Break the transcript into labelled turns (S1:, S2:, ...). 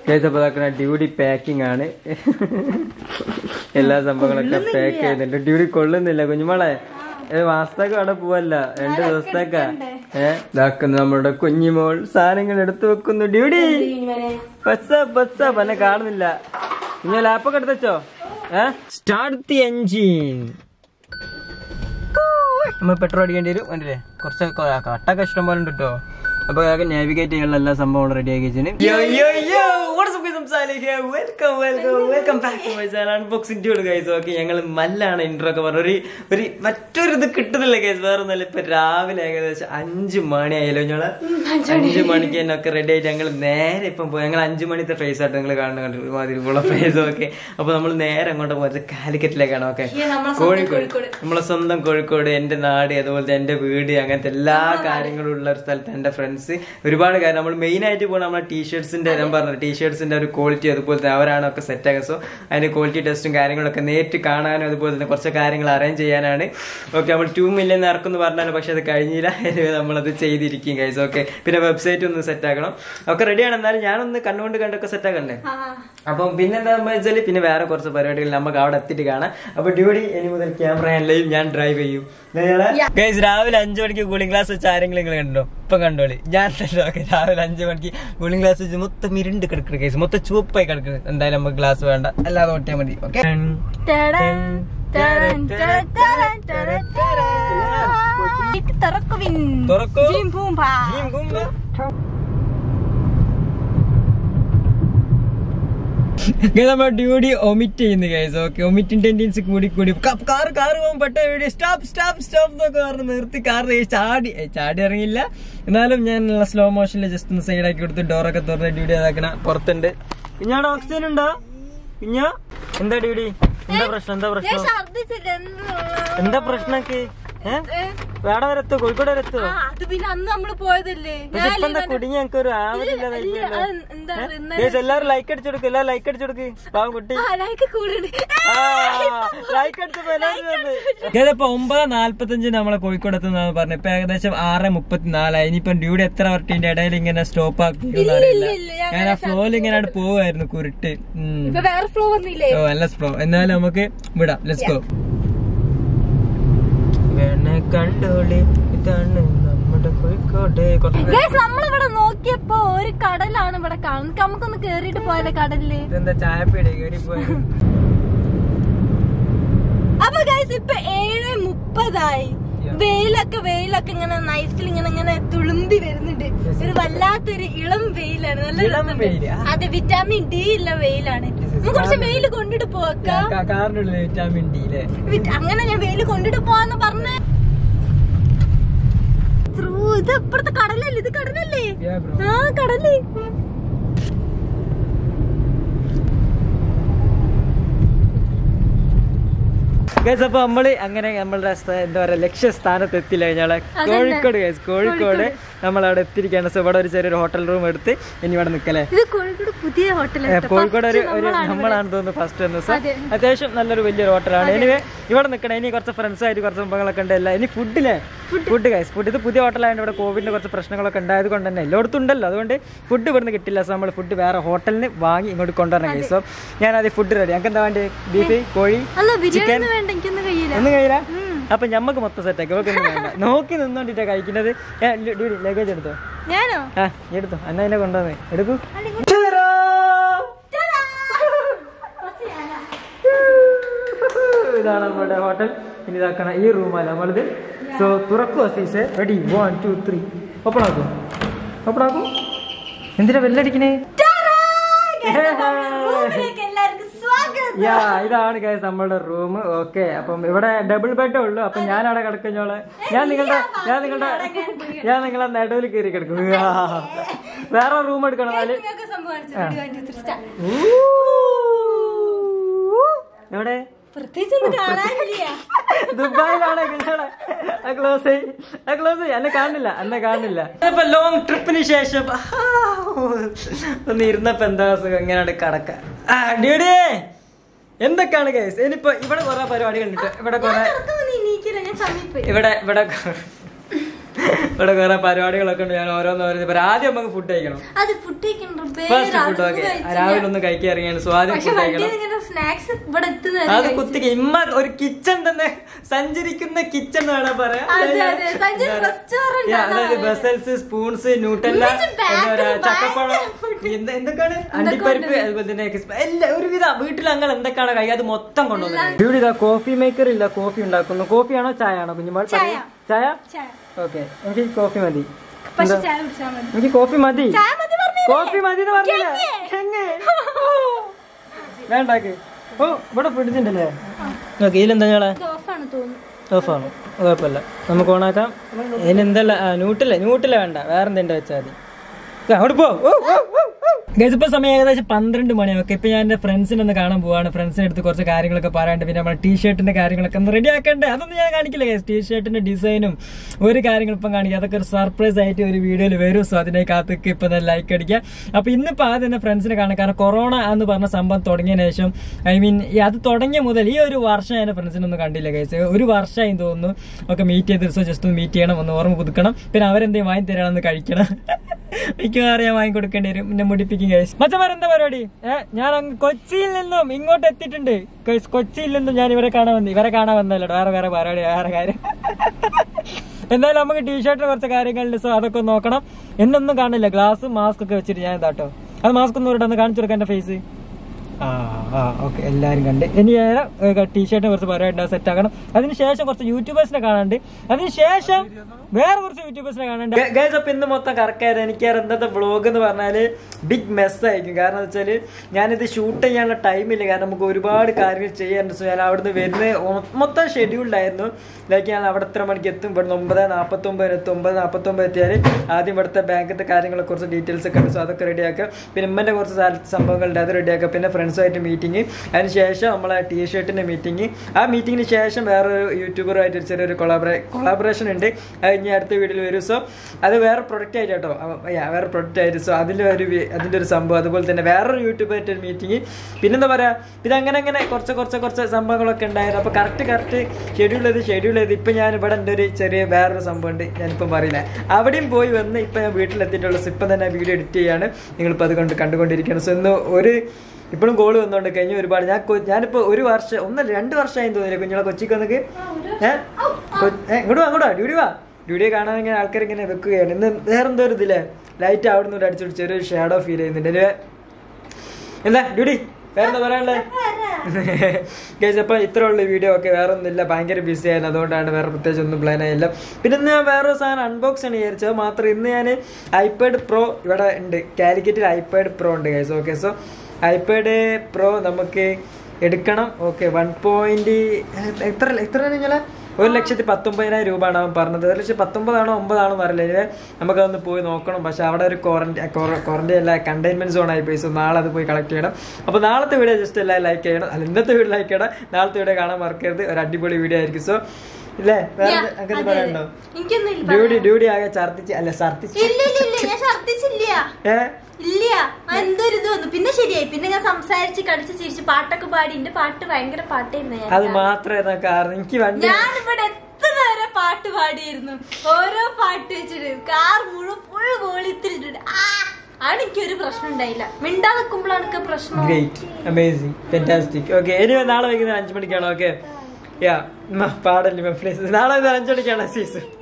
S1: കേസപ്പതാക്കുന്ന duty packing ആണ് എല്ലാ സംഭവങ്ങളൊക്കെ പാക്ക് ചെയ്യുന്നുണ്ട് ഡ്യൂട്ടി കൊള്ളുന്നില്ല കുഞ്ഞുമോളെ ഏ മാസത്തേക്ക് അവിടെ പോവല്ല രണ്ട് ദിവസത്തേക്കാ ഏഹ് ഇതാക്കുന്ന നമ്മുടെ കുഞ്ഞിമോൾ സാധനങ്ങൾ എടുത്തു വെക്കുന്നു ഡ്യൂട്ടി ബസ്സാ ബസ്സാ പന്നെ കാണുന്നില്ല ഇനി ലാപ്പൊക്കെ എടുത്ത് വെച്ചോ ഏഹ് സ്റ്റാർട്ട് ദി എൻജിൻ നമ്മൾ പെട്രോൾ അടിക്കേണ്ടി വരും കണ്ടില്ലേ കുറച്ച് കൊ- കട്ടൊക്കെ ഇഷ്ടം പോലെ ഉണ്ട് കേട്ടോ അപ്പൊ നാവിഗേറ്റ് ചെയ്യാനുള്ള എല്ലാ സംഭവങ്ങളും റെഡി ആക്കി വെച്ചിന് ഞങ്ങൾ മല്ലാണ് ഇൻട്രോ ഒക്കെ പറഞ്ഞ ഒരു ഒരു മറ്റൊരു ഇത് കിട്ടുന്നില്ല കേസ് വേറെ ഒന്നല്ല ഇപ്പൊ രാവിലെ ഏകദേശം അഞ്ചു മണി ആയാലോ ഞങ്ങള് അഞ്ചു മണിക്ക് തന്നെ ഒക്കെ റെഡി ആയിട്ട് ഞങ്ങൾ നേരെ ഇപ്പം പോയി ഞങ്ങൾ അഞ്ചു മണിത്തെ ഫേസ് ആയിട്ട് നിങ്ങൾ കാണുന്ന കണ്ടു ഒരുമാതിരി ഉള്ള ഫേസും ഒക്കെ അപ്പൊ നമ്മൾ നേരെ അങ്ങോട്ട് പോയത് കാലിക്കറ്റിലേക്കാണ് ഓക്കെ കോഴിക്കോട് നമ്മളെ സ്വന്തം കോഴിക്കോട് എന്റെ നാട് അതുപോലെ എന്റെ വീട് അങ്ങനത്തെ എല്ലാ കാര്യങ്ങളും ഉള്ള ഒരു സ്ഥലത്ത് എന്റെ ഫ്രണ്ട്സ് ഒരുപാട് കാര്യം നമ്മൾ മെയിൻ ആയിട്ട് പോകുന്ന നമ്മളെ ടീഷർട്സിന്റെ ഞാൻ പറഞ്ഞ ടീഷർട്സിന്റെ ഒരു ക്വാളിറ്റി അതുപോലെ തന്നെ അവരാണ് ഒക്കെ സെറ്റ് ആക്കുക സോ അതിന്റെ ക്വാളിറ്റി ടെസ്റ്റും കാര്യങ്ങളൊക്കെ നേരിട്ട് കാണാനും അതുപോലെ തന്നെ കുറച്ച് കാര്യങ്ങൾ അറേഞ്ച് ചെയ്യാനാണ് ഓക്കെ നമ്മൾ ടു മില്യൺ ഇറക്കുമെന്ന് പറഞ്ഞാലും പക്ഷെ അത് കഴിഞ്ഞില്ല Anyway, നമ്മളത് ചെയ്തിരിക്കും ഗൈസ് ഓക്കെ പിന്നെ വെബ്സൈറ്റ് ഒന്ന് സെറ്റ് ആക്കണം ഒക്കെ റെഡിയാണ് എന്നാലും ഞാനൊന്ന് കണ്ണുകൊണ്ട് കണ്ടൊക്കെ സെറ്റ് ആക്കണ്ടേ അപ്പം പിന്നെന്താ വെച്ചാല് പിന്നെ വേറെ കുറച്ച് പരിപാടികൾ നമുക്ക് അവിടെ എത്തിയിട്ട് കാണാം അപ്പൊ ഡ്യൂട്ടി ഇനി മുതൽ ക്യാമറ ലൈവ് ഞാൻ ഡ്രൈവ് ചെയ്യും ഗൈസ് രാവിലെ അഞ്ചു മണിക്ക് കൂളിംഗ് ക്ലാസ് വെച്ച് ആരെങ്കിലും നിങ്ങൾ കണ്ടോ ഇപ്പൊ കണ്ടോളി ഞാൻ തന്നെ ഓക്കെ രാവിലെ അഞ്ചു മണിക്ക് കൂളിംഗ് ക്ലാസ് വെച്ച് മൊത്തം ഇരുണ്ട് കിടക്കുന്നത് ഗൈസ് മൊത്തം ചുവപ്പായി കിടക്കുന്നത് എന്തായാലും നമുക്ക് ഗ്ലാസ് വേണ്ട അല്ലാതെ ഓട്ടിയാൽ മതി ഓക്കെ
S2: തുറക്കുവിൻ
S1: തുറക്കൂ.
S2: ജീം പൂമ്പാ.
S1: നമ്മൾ ഡ്യൂട്ടി ഒമിറ്റ് ചെയ്യുന്നു ഗൈസ് ഓക്കെ ഒമിറ്റിംഗ് ടെൻഡൻസി കൂടി കൂടി കാർ കാർ പോകാൻ പെട്ട സ്റ്റോപ്പ് സ്റ്റോപ്പ് സ്റ്റോപ്പ് എന്നൊക്കെ പറഞ്ഞ് നിർത്തി കാർ ചാടി ഏ, ചാടി ഇറങ്ങിയില്ല എന്നാലും ഞാൻ സ്ലോ മോഷനിൽ ജസ്റ്റ് ഒന്ന് സൈഡ് ആക്കി കൊടുത്ത് ഡോറൊക്കെ തുറന്ന് ഡ്യൂട്ടി അതാക്കണ പുറത്തുണ്ട് കുഞ്ഞാടെ ഓക്സിജൻ ഉണ്ടോ കുഞ്ഞ എന്താ ഡ്യൂട്ടി എന്താ പ്രശ്നം എന്താ
S2: ഞാൻ
S1: പ്രശ്നം
S2: ഛർദ്ദിച്ചില്ല. എന്ത്?
S1: എന്താ പ്രശ്നമൊക്കെ ഏഹ്
S2: ഏ?
S1: വേടെ വരെ എത്തുമോ കോഴിക്കോട് വരെ എത്തുമോ
S2: ആ, അത് പിന്നെ അന്ന് നമ്മള് പോയതല്ലേ
S1: പക്ഷെ ഇപ്പൊ എന്താ കുടുങ്ങി ഞങ്ങൾക്ക് ഒരു ആവതില്ലാതെ
S2: ഇല്ല, അത് എന്താ ഇന്നലെ
S1: ഗൈസ് എല്ലാവരും ലൈക്ക് അടിച്ചു കൊടുക്കും എല്ലാവരും ലൈക്ക് അടിച്ചു കൊടുക്ക് പാവം കുട്ടി
S2: ആ, like കൂടുണ്ട്.
S1: ലൈക്ക് അടിച്ചപ്പോ എല്ലാവരും ഇപ്പൊ ഒമ്പത് നാല്പത്തഞ്ച് നമ്മളെ കോഴിക്കോട് എത്തുന്ന പറഞ്ഞു ഇപ്പൊ ഏകദേശം ആറ് മുപ്പത്തിനാലായി ഇനിയിപ്പം ഡ്യൂട്ടി എത്ര വർട്ടിന്റെ ഇടയിൽ ഇങ്ങനെ സ്റ്റോപ്പ് ആക്കിയെന്ന് അറിയില്ല
S2: ഇല്ല, ഞാൻ
S1: ഞാൻ ആ ഫ്ലോയിൽ ഇങ്ങനെ അങ്ങട് പോവായിരുന്നു കുരുട്ട് ഉം.
S2: ഇപ്പൊ വേറെ ഫ്ലോ വന്നില്ലേ
S1: ഓ നല്ല ഫ്ലോ എന്നാലും നമുക്ക് വിടാം ലെറ്റ്സ് ഗോ കണ്ടോളി ഇതാണ് നമ്മുടെ കോഴിക്കോട് കുറച്ച്
S2: ഗൈസ് നമ്മളിവിടെ നോക്കിയപ്പോ ഒരു കടലാണ് ഇവിടെ കാണുന്നത് നമുക്കൊന്ന് കേറിയിട്ട് പോയാലേ കടലില്
S1: ഇതെന്താ ചായപ്പീടെ കയറി പോയത്
S2: അപ്പൊ ഗൈസ് ഇപ്പൊ ഏഴ് മുപ്പതായി വെയിലൊക്കെ വെയിലൊക്കെ ഇങ്ങനെ നൈസിൽ ഇങ്ങനെ ഇങ്ങനെ തുളുമ്പി വരുന്നുണ്ട് ഒരു വല്ലാത്തൊരു ഇളം വെയിലാണ് നല്ല
S1: ഇളം
S2: രസമുണ്ട്.
S1: വെയില്, ആ.
S2: അതെ വിറ്റാമിൻ ഡി ഉള്ള വെയിലാണ് നമുക്ക് കുറച്ച് വെയിൽ കൊണ്ടിട്ട് പോക്ക
S1: കാറിനുള്ള വിറ്റാമിൻ ഡി അല്ലേ
S2: അങ്ങനെ ഞാൻ വെയിൽ കൊണ്ടിട്ട് പോവാന്ന് പറഞ്ഞ ഇത് ഇപ്പുറത്തെ കടലല്ലേ ഇത് കടലല്ലേ
S1: Yeah, bro.
S2: ആ കടല്
S1: ഗൈസ് അപ്പൊ നമ്മള് അങ്ങനെ നമ്മളുടെ സ്ഥ- എന്താ പറയാ ലക്ഷ്യസ്ഥാനത്ത് എത്തില്ല കഴിഞ്ഞാൽ കോഴിക്കോട് ഗൈസ് കോഴിക്കോട് നമ്മൾ അവിടെ എത്തിയിരിക്കുകയാണ് സോ ഇവിടെ ഒരു ചെറിയൊരു ഹോട്ടൽ റൂം എടുത്ത് ഇനി ഇവിടെ നിൽക്കല്ലേ
S2: ഇത് കോഴിക്കോട് പുതിയ ഹോട്ടൽ
S1: ഏ, കോഴിക്കോട് ഒരു ഒരു നമ്മളാണ് തോന്നുന്നു ഫസ്റ്റ് വന്ന സോ അത്യാവശ്യം നല്ലൊരു വലിയൊരു ഹോട്ടലാണ് എനിവേ ഇവിടെ നിൽക്കണം ഇനി കുറച്ച് ഫ്രണ്ട്സ് ആയിട്ട് കുറച്ച് സംഭവങ്ങളൊക്കെ ഉണ്ട് എല്ലാം ഇനി ഫുഡിലെ ഫുഡ് ഗൈസ് ഫുഡ് ഇത് പുതിയ ഹോട്ടലായതുകൊണ്ട് ഇവിടെ കോവിഡിന്റെ കുറച്ച് പ്രശ്നങ്ങളൊക്കെ ഉണ്ടായത് കൊണ്ട് തന്നെ എല്ലായിടത്തും ഉണ്ടല്ലോ അതുകൊണ്ട് ഫുഡ് ഇവിടുന്ന് കിട്ടില്ല സോ നമ്മൾ ഫുഡ് വേറെ ഹോട്ടലിന് വാങ്ങി ഇങ്ങോട്ട് കൊണ്ടുവരണം ഗൈസ് സോ ഞാൻ അത് ഫുഡ് റെഡി ഞങ്ങൾക്ക് എന്താ വേണ്ടി ബീഫ് കോഴി
S2: അല്ല ബിരിയാണി വേണ്ട എനിക്കൊന്നും കഴിയില്ല
S1: ഒന്നും കഴിയില്ല അപ്പൊ ഞമ്മക്ക് മൊത്തം സെറ്റ് ആക്കി ഇവക്കൊന്നും വേണ്ട നോക്കി നിന്നോണ്ടിട്ടാ കഴിക്കുന്നത് ലഗേജ് എടുത്തോ
S2: ഞാനോ
S1: ആ നീ എടുത്തോ എന്നാ എന്നെ കൊണ്ടുവന്നേ എടുക്കൂ ഇതാണ് നമ്മുടെ ഹോട്ടൽ ഇനി ഇതാക്കണ ഈ റൂമാണ് നമ്മളിത് സോ തുറക്കൂ Aziz ready one two three open ആക്കൂ ഓപ്പൺ ആക്കൂ എന്തിനാ ബെല്ലടിക്കണേ
S2: റൂമിലേക്ക് എല്ലാവർക്കും സ്വാഗതം
S1: യാ ഇതാണ് ഗൈസ് നമ്മളുടെ റൂം ഓക്കെ അപ്പം ഇവിടെ ഡബിൾ ബെഡേ ഉള്ളൂ അപ്പൊ ഞാൻ അവിടെ കിടക്കുന്നോളെ ഞാൻ നിങ്ങളുടെ ഞാൻ നിങ്ങളുടെ ഞാൻ നിങ്ങളെ നടുവിൽ കയറി കിടക്കും ആ. വേറെ റൂം എടുക്കണം എന്നാല്
S2: നിങ്ങൾക്ക് സംഭവം കാണിച്ചു. Ready, one, two, three, start.
S1: എവിടെ
S2: പ്രത്യേകിച്ച് ഒന്നും കാണാനില്ല
S1: ദുബായിലാണ് ക്ലോസ് ചെയ് ക്ലോസ് ചെയ് എന്നെ കാണില്ല എന്നെ കാണില്ല ഇപ്പൊ ലോങ് ട്രിപ്പിന് ശേഷം ആ, ഒന്ന് ഇരുന്നപ്പോ എന്താ സുഖം എങ്ങനെയാണ് കടക്ക ആ ഡ്യൂഡി എന്തൊക്കെയാണ് കേസ് ഇനിയിപ്പോ ഇവിടെ കുറെ പരിപാടി കണ്ടിട്ട് ഇവിടെ കുറെ
S2: നടക്കുമ്പോ നീ എണീക്കില്ല, ഞാൻ ചമ്മിപ്പോയി.
S1: ഇവിടെ ഇവിടെ കൊ- ഇവിടെ കുറെ പരിപാടികളൊക്കെ ഉണ്ട് ഞാൻ ഓരോന്ന് ഓരോന്ന് പറയാം ആദ്യം നമുക്ക് ഫുഡ് കഴിക്കണം
S2: അത് ഫുഡ് കഴിക്കണ്ടോ
S1: ഫസ്റ്റ് ഫുഡ് ഓക്കെ രാവിലെ ഒന്ന് കഴിക്കാൻ ഇറങ്ങിയാണ് സോ ആദ്യം
S2: പക്ഷെ
S1: ഫുഡ്
S2: വണ്ടിയിൽ
S1: കഴിക്കണം
S2: ഇങ്ങനെ സ്നാക്സ് ഇവിടെ
S1: അത്
S2: എത്തുന്ന
S1: കുത്തിക്ക് ഇമ്മ ഒരു കിച്ചൺ തന്നെ സഞ്ചരിക്കുന്ന കിച്ചൺ വേണം പറയാം
S2: അതെ, അതെ. സഞ്ചരി restaurant ആണ്
S1: അതായത്
S2: അവര്.
S1: ബസൽസ് സ്പൂൺസ് ന്യൂട്ടല്ല
S2: എന്നിട്ട് back
S1: എന്താ പറയാ
S2: to back
S1: ചക്കപ്പഴം
S2: food.
S1: എന്ത് എന്തൊക്കെയാണ് അണ്ടിപ്പരിപ്പ് അതുപോലെ തന്നെ കിസ്മ- എല്ലാ ഒരുവിധ വീട്ടിൽ അങ്ങനെ എന്തൊക്കെയാണ് കഴിക്കുക അത് മൊത്തം കൊണ്ടുവന്നത് ഇവിടെ ഇതാ കോഫി മേക്കർ ഇല്ല കോഫി ഉണ്ടാക്കുന്നു കോഫി ആണോ ചായ ആണോ കുഞ്ഞുമാൾ
S2: ചായ.
S1: ചായ
S2: ചായ.
S1: ഓക്കെ എനിക്ക് കോഫി മതി
S2: പക്ഷെ ചായ കുടിച്ചാൽ മതി
S1: എനിക്ക് കോഫി മതി
S2: ചായ മതി പറഞ്ഞില്ലേ?
S1: കോഫി മതി എന്ന് പറഞ്ഞില്ലേ
S2: കെങ്ങ്.
S1: കെങ്ങ്. വേണ്ടാക്ക് ഓ ഇവിടെ ഫ്രിഡ്ജ് ഉണ്ടല്ലേ ഓക്കെ ഇതിലെന്താ ഞങ്ങളെ
S2: ഇത് ഓഫാണ് തോന്നുന്നു
S1: ഓഫാണ് കുഴപ്പമില്ല നമുക്ക് ഓണാക്കാം ഇനി എന്തല്ല ആ ന്യൂട്ടില്ല ന്യൂട്ടില്ല വേണ്ട വേറെ എന്തെങ്കിലും വെച്ചാൽ മതി ദാ, അങ്ങോട്ട് പോ ഓ, ഓ, ഓ, ഓ. Guys, ഇപ്പൊ സമയം ഏകദേശം പന്ത്രണ്ട് മണിയൊക്കെ ഇപ്പൊ ഞാൻ എന്റെ ഫ്രണ്ട്സിനെ ഒന്ന് കാണാൻ പോവാണ് ഫ്രണ്ട്സിന്റെ അടുത്ത് കുറച്ച് കാര്യങ്ങളൊക്കെ പറയാണ്ട് പിന്നെ നമ്മുടെ ടീഷർട്ടിന്റെ കാര്യങ്ങളൊക്കെ ഒന്ന് റെഡി ആക്കണ്ടേ അതൊന്നും ഞാൻ കാണിക്കില്ല ഗൈസ് ടീഷർട്ടിന്റെ ഡിസൈനും ഒരു കാര്യങ്ങൾ ഇപ്പം കാണിക്കുക അതൊക്കെ ഒരു സർപ്രൈസ് ആയിട്ട് ഒരു വീഡിയോയിൽ വരും സോ അതിനെ കാത്തേക്ക് ഇപ്പൊ ലൈക്ക് അടിക്കുക അപ്പൊ ഇന്നിപ്പോ ആദ്യം തന്നെ ഫ്രണ്ട്സിനെ കാണാൻ കാരണം കൊറോണ എന്ന് പറഞ്ഞ സംഭവം തുടങ്ങിയതിനു ശേഷം ഐ മീൻ അത് തുടങ്ങിയ മുതൽ ഈ ഒരു വർഷം എന്റെ ഫ്രണ്ട്സിനൊന്നും കണ്ടില്ല ഗൈസ് ഒരു വർഷമായി തോന്നുന്നു ഒക്കെ മീറ്റ് ചെയ്ത ദിവസം ജസ്റ്റ് ഒന്ന് മീറ്റ് ചെയ്യണം ഒന്ന് ഓർമ്മ പുതുക്കണം പിന്നെ അവരെന്തെങ്കിലും വാങ്ങി തരാണെന്ന് കഴിക്കണം മിക്കവാറും ഞാൻ വാങ്ങി കൊടുക്കേണ്ടി വരും പിന്നെ മുടിപ്പിക്കും ഗൈസ് മച്ചമാർ എന്താ പരിപാടി ഏ ഞാൻ അങ്ങ് കൊച്ചിയിൽ നിന്നും ഇങ്ങോട്ട് എത്തിയിട്ടുണ്ട് Guys, കൊച്ചിയിൽ നിന്നും ഞാൻ ഇവരെ കാണാൻ വന്നു ഇവരെ കാണാൻ വന്നല്ലോ വേറെ വേറെ പരിപാടി വേറെ കാര്യം എന്തായാലും നമുക്ക് ടീഷർട്ടിന് കുറച്ച് കാര്യങ്ങളുണ്ട് സോ അതൊക്കെ ഒന്ന് നോക്കണം എന്നൊന്നും കാണില്ല ഗ്ലാസ് മാസ്ക് ഒക്കെ വെച്ചിട്ട് ഞാൻ ഇതാട്ടോ അത് മാസ്ക് ഒന്നും ഇവിടെ ഒന്ന് കാണിച്ചു കൊടുക്കാൻ എന്റെ ഫേസ് ആ ആ ഓക്കെ എല്ലാരും കണ്ട് ഇനി ഞാൻ ടീഷർട്ടിനെ കുറച്ച് പറയാനുണ്ട് സെറ്റ് ആക്കണം അതിനുശേഷം കുറച്ച് യൂട്യൂബേഴ്സിനെ കാണാണ്ട് അതിനുശേഷം വേറെ കുറച്ച് യൂട്യൂബേഴ്സിനെ കാണാണ്ട് ഗൈസ് അപ്പൊ ഇന്ന് മൊത്തം കറക്റ്റായത് എനിക്ക് ഇന്നത്തെ വ്ളോഗ് എന്ന് പറഞ്ഞാല് ബിഗ് മെസ് ആയിരിക്കും കാരണം എന്ന് വെച്ചാല് ഞാനിത് ഷൂട്ട് ചെയ്യാനുള്ള ടൈമില്ല കാരണം നമുക്ക് ഒരുപാട് കാര്യങ്ങൾ ചെയ്യാനുണ്ട് സോ ഞാൻ അവിടുന്ന് വരുന്ന മൊത്തം ഷെഡ്യൂൾഡ് ആയിരുന്നു ലൈക്ക് ഞാൻ അവിടെ എത്ര മണിക്ക് എത്തും ഇവിടുന്ന് ഒമ്പത് നാൽപ്പത്തി ഒമ്പതിന് എത്തും ഒമ്പത് നാൽപ്പത്തി ഒമ്പത് എത്തിയാൽ ആദ്യം ഇവിടുത്തെ ബാങ്കിന്റെ കാര്യങ്ങളെ കുറച്ച് ഡീറ്റെയിൽസ് ഒക്കെ ഉണ്ട് സോ അതൊക്കെ റെഡിയാക്കുക പിന്നെ ഉമ്മന്റെ കുറച്ച് സാ- സംഭവങ്ങളുണ്ട് അത് റെഡിയാക്കുക പിന്നെ ഫ്രണ്ട്സുമായിട്ട് മീറ്റിംഗ് അതിനുശേഷം നമ്മളെ ടീ ഷർട്ടിന്റെ മീറ്റിംഗ് ആ മീറ്റിംഗിന് ശേഷം വേറൊരു യൂട്യൂബറുമായിട്ട് ഒരു ചെറിയൊരു കൊളാബറേ കൊളാബറേഷൻ ഉണ്ട് അത് ഇനി അടുത്ത വീഡിയോയിൽ വരും സോ അത് വേറെ പ്രൊഡക്റ്റ് ആയിട്ട് കേട്ടോ അവ- yeah, വേറെ പ്രൊഡക്റ്റ് ആയിട്ട് സോ അതിൻ്റെ ഒരു വി- അതിൻ്റെ ഒരു സംഭവം അതുപോലെ തന്നെ വേറൊരു യൂട്യൂബായിട്ട് ഒരു മീറ്റിംഗ് പിന്നെന്താ പറയാ ഇത് അങ്ങനെ അങ്ങനെ കുറച്ച് കുറച്ച് കുറച്ച് സംഭവങ്ങളൊക്കെ ഉണ്ടായിരുന്നു അപ്പോൾ കറക്റ്റ് കറക്റ്റ് ഷെഡ്യൂൾ ചെയ്ത് ഷെഡ്യൂൾ ചെയ്ത് ഇപ്പം ഞാൻ ഇവിടെ എൻ്റെ ഒരു ചെറിയ വേറൊരു സംഭവം ഉണ്ട് ഞാനിപ്പം പറയില്ല അവിടെയും പോയി വന്ന് ഇപ്പം ഞാൻ വീട്ടിലെത്തിയിട്ടുള്ള ഇപ്പം തന്നെ വീഡിയോ എഡിറ്റ് ചെയ്യാണ് നിങ്ങളിപ്പോൾ അത് കണ്ട് കണ്ടുകൊണ്ടിരിക്കുകയാണ് സോ ഇന്ന് ഒരു ഇപ്പോഴും ഗോൾ വന്നുകൊണ്ട് കഴിഞ്ഞ ഒരുപാട് ഞാൻ കൊ- ഞാനിപ്പോ ഒരു വർഷം ഒന്നല്ല രണ്ട് വർഷമായി തോന്നില്ല കുഞ്ഞുങ്ങളെ കൊച്ചിക്ക് വന്നിക്ക് ഏഹ് ഇങ്ങോട്ട് വാ അങ്ങോട്ട് വാ ഡ്യൂട്ടി വാ ഡ്യൂട്ടി കാണാൻ ഇങ്ങനെ ആൾക്കാർ ഇങ്ങനെ വെക്കുകയാണ് ഇന്ന് വേറെന്തോ ഒരു ഇതില്ലേ ലൈറ്റ് അവിടെ നിന്ന് അടിച്ചു ചെറിയൊരു ഷാഡോ ഫീൽ ചെയ്യുന്നുണ്ട് ഇല്ലേ? എന്താ ഡ്യൂട്ടി വേറെന്താ പറയാനുള്ളത് ഗൈസ് അപ്പോൾ ഇത്ര ഉള്ള വീഡിയോ ഒക്കെ വേറെ ഒന്നുമില്ല ഭയങ്കര ബിസി ആയിരുന്നു അതുകൊണ്ടാണ് വേറെ പ്രത്യേകിച്ച് ഒന്നും പ്ലാൻ ആയില്ല പിന്നെ ഇന്ന് ഞാൻ വേറൊരു സാധനം അൺബോക്സ് ആണ് വിചാരിച്ചത് മാത്രം ഇന്ന് ഞാൻ ഐപാഡ് പ്രോ ഇവിടെ ഉണ്ട് കാലിക്കറ്റിൽ ഐപാഡ് പ്രോ ഉണ്ട് guys okay so iPad pro നമുക്ക് എടുക്കണം ഓക്കെ വൺ പോയിന്റ് എത്ര എത്ര നിങ്ങളെ ഒരു ലക്ഷത്തി പത്തൊമ്പതിനായിരം രൂപയാണ് അവൻ പറഞ്ഞത് ഒരു ലക്ഷത്തി പത്തൊമ്പതാണോ ഒമ്പതാണോ അറിയില്ല ഇനി നമുക്കതൊന്ന് പോയി നോക്കണം പക്ഷെ അവിടെ ഒരു ക്വാറന്റൈൻ ക്വാറന്റൈൻ അല്ല കണ്ടെയ്ൻമെന്റ് സോൺ ആയി പോയി സോ നാളെ അത് പോയി കളക്ട് ചെയ്യണം അപ്പോൾ നാളത്തെ വീഡിയോ ജസ്റ്റ് എല്ലാം ലൈക്ക് ചെയ്യണം അല്ല ഇന്നത്തെ വീഡിയോ ലൈക്ക് ചെയ്യണം നാളത്തെ വീഡിയോ കാണാൻ മറക്കരുത് ഒരു അടിപൊളി വീഡിയോ ആയിരിക്കും സോ ഇല്ലേ വേറെ
S2: Yeah,
S1: അങ്ങനെ
S2: അതെ,
S1: പറയാനുണ്ടോ
S2: അതെ. എനിക്കൊന്നും
S1: ഡ്യൂട്ടി ഡ്യൂട്ടി ആകെ ഛർദിച്ച് അല്ല ഛർദിച്ച്
S2: ഇല്ല ഇല്ല ഇല്ല ഞാൻ ഛർദിച്ചില്ല
S1: ഏ
S2: ഇല്ല ആ, എന്തൊരു ഇത് വന്നു പിന്നെ ശരിയായി പിന്നെ ഞാൻ സംസാരിച്ച് കളിച്ച് ചിരിച്ച് പാട്ടൊക്കെ പാടി എന്റെ പാട്ട് ഭയങ്കര പാട്ടായിരുന്നു ഞാൻ
S1: അത് മാത്രമേ കാരണം എനിക്ക് വണ്ടി
S2: ഞാൻ ഇവിടെ എത്ര വരെ പാട്ട് പാടിയിരുന്നു ഓരോ പാട്ട് വെച്ചിട്ട് കാർ മുഴുവൻ ഫുൾ വോളിത്തിലിട്ടിട്ട് ആ ആണ് എനിക്കൊരു പ്രശ്നം ഉണ്ടായില്ല മിണ്ടാ നിൽക്കുമ്പോഴാണ് എനിക്ക് പ്രശ്നം
S1: ഗ്രേറ്റ് അമേസിങ് ഫെന്റാസ്റ്റിക് ഓക്കെ ഇനി നാളെ വൈകുന്നേരം അഞ്ചു മണിക്കാണോ ഓക്കെ യാ പാടല്ലേ പ്ലീസ് നാളെ വൈകുന്നേരം അഞ്ചു മണിക്കാണ് സീസൺ